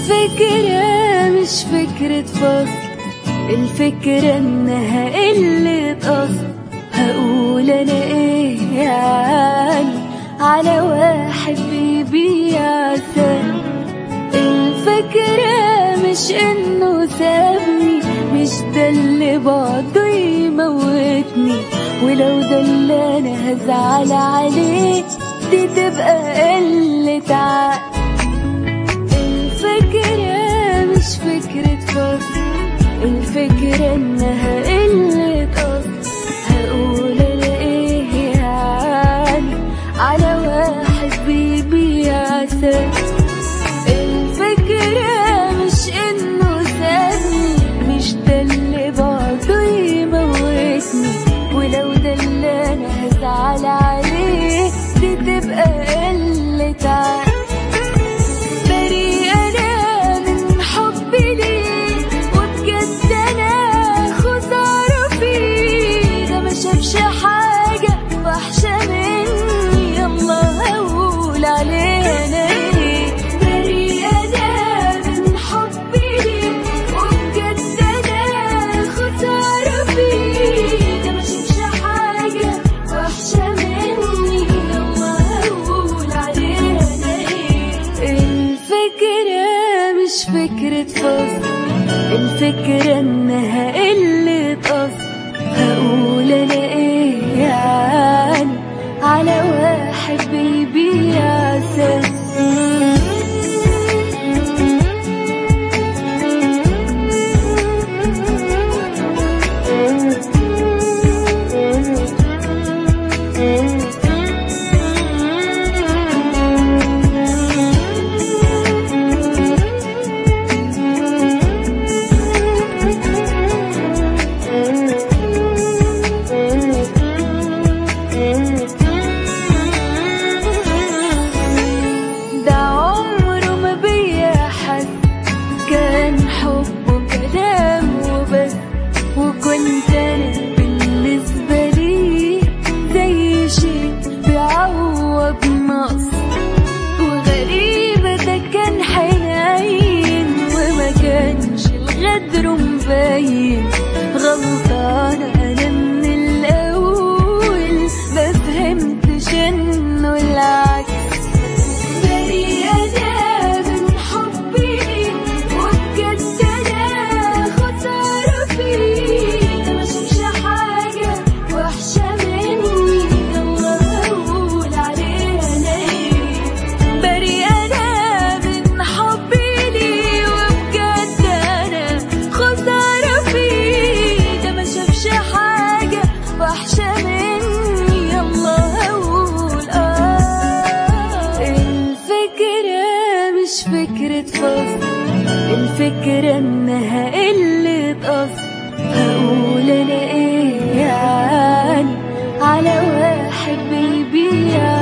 الفكرة مش فكرة فصل الفكرة انها قلة اصل هقول انا ايه يعني على واحد بيبيع سن الفكرة مش انه سابني مش ده اللي بعده يموتني ولو ده اللي انا هزعل عليه دي تبقى قلة عقل الفكرة مش فكرة فصل الفكرة انها قلة اصل هقول انا ايه يعني على واحد بيبيع سن الفكرة مش انه سابني مش ده اللي بعده يموتني ولو ده اللي انا هزعل عليه دي تبقى قلة عقل بريء انا من حبي ليه وبجد انا خسارة فيه ده ما شافش حاجة وحشة مني يلا هقول عليه انا ايه بريء انا من حبي ليه وبجد انا خسارة فيه ده ما شافش حاجة وحشة مني يلا هقول عليه انا ايه الفكرة مش فكرة فصل الفكرة انها قلة اصل هقول انا ايه يعني على واحد بيبيع سن ده عمره ما بيحس كان حبه كلام وبس وكنت انا بالنسبة لي زي شيء بيعوض نقص وغريبة ده كان حنين وما كانش الغدر مبين غلطانة أنا من الأول ما فهمتش إنه العكس بريء أنا من حبي وبجد أنا خسارة فيه ده ما شافش حاجة وحشة مني يلا هقول عليه أنا إيه بريء أنا من حبي ليه وبجد أنا خسارة فيه ده ما شافش حاجة وحشة مني يلا هقول آه الفكرة مش فكرة فصل الفكرة انها قلة اصل هقول انا ايه يعني على واحد بيبيع